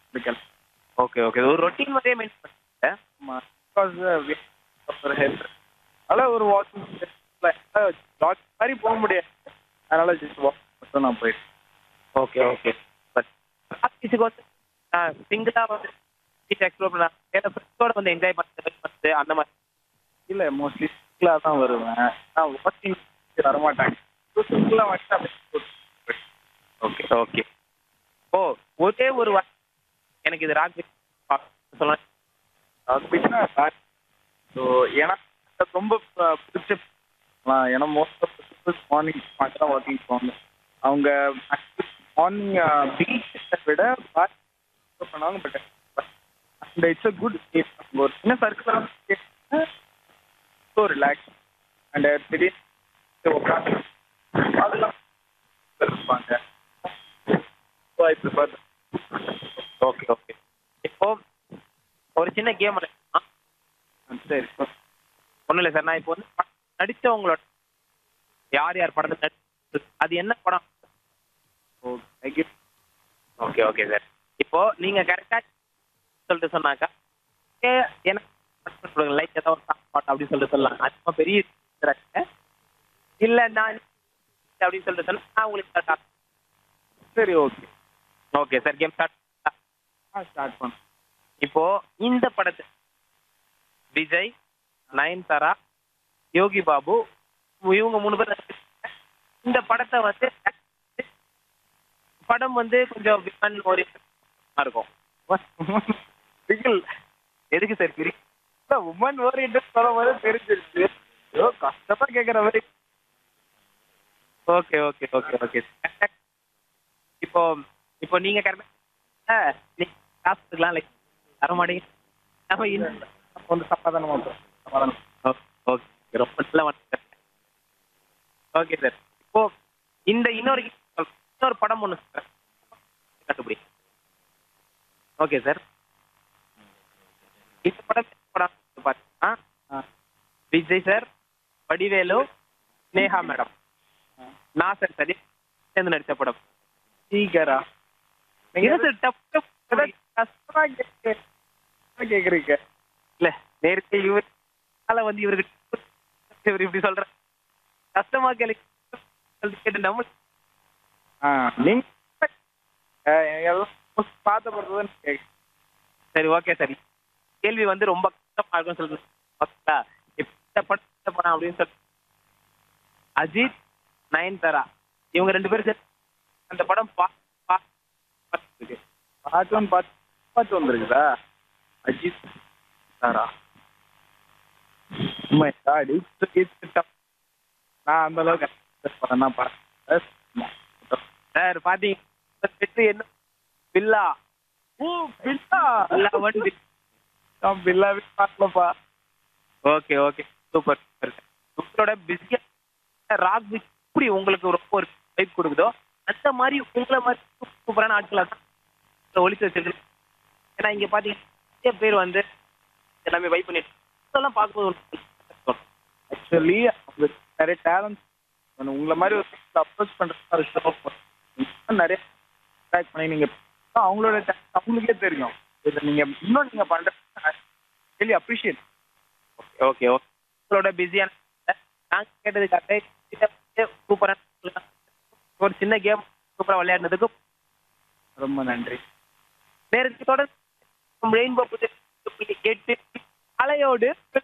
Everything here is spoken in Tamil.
இருக்கேன் ஓகே ஓகே ஒரு ரொட்டீன் மாதிரியே மெயின்டைன் பண்ணுங்க பிகாஸ் ஒரு ஹெல்த் அதனால ஒரு வாக்கிங் ஜாக் மாதிரி போக முடியாது அதனால ஜஸ்ட் வாக் மட்டும் நான் போயிட்டு ஓகே ஓகே பட் ஆஃபீஸுக்கு வந்து சிங்கிளா வந்து பீச் எக்ஸ்ப்ளோர் பண்ணலாம் ஏன்னா ஃப்ரெண்ட்ஸோட வந்து என்ஜாய் பண்ணுறது வந்து அந்த மாதிரி இல்லை மோஸ்ட்லி சிங்கிளாக தான் வருவேன் நான் வாக்கிங் வரமாட்டாங்க சிங்கிளாக வந்துட்டு அப்படியே ஓகே ஓகே ஓ ஒரே ஒரு வா- எனக்கு இது ராக் சொல்லலாம் அப்படின்னா ஸோ எனக்கு ரொம்ப ப- பிடிச்ச ஆ, ஏன்னா மோஸ்ட் ஆஃப் பீப்புள்ஸ் மார்னிங் மட்டும் தான் வாக்கிங் போவாங்க அவங்க மார்னிங் பீச்சை விட பார்க் பண்ணுவாங்க பட் அந்த இட்ஸ் அ குட் ஒரு சின்ன சர்க்கிள் ஸோ ரிலாக்ஸ் அண்ட் திடீர்னு உட்காந்து அதெல்லாம் இருப்பாங்க so I prefer okay okay இப்போ ஒரு சின்ன கேம் சரி ஒன்றும் இல்லை சார் நான் இப்போ வந்து ப- நடிச்சவங்களோட யார் யார் படத்தில் நடி அது என்ன படம் ஓகே ஓகே ஓகே சார் இப்போ நீங்க கரெக்டா சொல்லிட்டு சொன்னாக்கா ஏ, எனக்கு சொல்லுங்க லைக் ஏதாவது ஒரு சாங் பாட்டு அப்படின்னு சொல்லிட்டு சொல்லலாம் அது ரொம்ப பெரிய இருக்கிறாங்க இல்ல நான் அப்படின்னு சொல்லிட்டு சொன்னா நான் உங்களுக்கு கரெக்டா சரி okay okay sir game start ah start பண்ண இப்போ இந்த படத்து விஜய் நயன்தாரா யோகி பாபு இவங்க மூணு பேர் நடிச்சிருக்காங்க. இந்த படத்தை வந்து படம் வந்து கொஞ்சம் விமன் ஒரு இருக்கும் பிகில் எதுக்கு சார் பிரி உமன் ஓரியன்ட் சொல்லும் போது தெரிஞ்சிருச்சு ஏதோ கஷ்டமா கேட்குற மாதிரி ஓகே ஓகே ஓகே ஓகே இப்போ இப்போ நீங்க கரெக்டா நீங்க காசு கொடுக்கலாம் லைக் தர மாட்டீங்க நம்ம இந்த வந்து சமாதானமா போகும். சமாதானம் ஓகே ரொம்ப நல்லா வந்து ஓகே சார் இப்போ இந்த இன்னொரு இன்னொரு படம் ஒன்று சார் கண்டுபிடி ஓகே சார் இந்த படம் என்ன படம் பார்த்தீங்கன்னா ஆ. விஜய் சார் வடிவேலு நேஹா மேடம் நான் சார் சரி சேர்ந்து நடித்த படம் சீக்கிரா இது சார் டப் டப் கஷ்டமா கேட்க கேக்குறீங்க இல்ல நேரத்தை இவர் அதனால வந்து இவருக்கு இவர் இப்படி சொல்ற கஷ்டமா கேள்வி கேட்டு நம்ம ஆ நீங்க ஆ, எல்லாம் பார்த்த பொறுத்து தான் கேட்க சரி ஓகே சரி கேள்வி வந்து ரொம்ப கஷ்டமா இருக்கும்னு சொல்லுங்க ஓகேங்களா இப்ப இந்த படம் இந்த படம் அப்படின்னு சொல்லி அஜித் நயன்தாரா இவங்க ரெண்டு பேரும் சேர்ந்து அந்த படம் பா பா- பார்த்துருக்கு. பார்த்து ஒன்று பார்த்து பார்த்து வந்துருக்குதா அஜித் சாரா உண்மை காடி நான் அந்த அளவுக்கு படம் பார்த்தேன் சார் பாத்தீங்க வெற்றி என்ன பில்லா ஓ பில்லா பில்லா ஒன் நான் பில்லாவே பார்க்கலப்பா ஓகே ஓகே சூப்பர் சூப்பர் உங்களோட பிஸியா ராக் பீச் எப்படி உங்களுக்கு ரொம்ப ஒரு டைப் கொடுக்குதோ அந்த மாதிரி உங்களை மாதிரி சூப்பரான ஆட்களா தான் ஒழிச்சு வச்சிருக்கு ஏன்னா இங்க பாத்தீங்கன்னா நிறைய பேர் வந்து எல்லாமே வைப் பண்ணிட்டு இதெல்லாம் பார்க்கும்போது ஆக்சுவலி அவங்களுக்கு நிறைய டேலண்ட்ஸ் உங்களை மாதிரி ஒரு அப்ரோச் பண்ணுறது ஷோ நிறைய ட்ராக் பண்ணி நீங்கள் அவங்களோட talent அவங்களுக்கே தெரியும் இதை நீங்கள் இன்னும் நீங்கள் பண்ணுறது really appreciate okay okay okay உங்களோட பிஸியான நாங்க கேட்டதுக்காக சூப்பரான ஒரு சின்ன கேம் சூப்பரா விளையாடினதுக்கு ரொம்ப நன்றி நேரத்தோட ரெயின்போ கேட்டு அலையோடு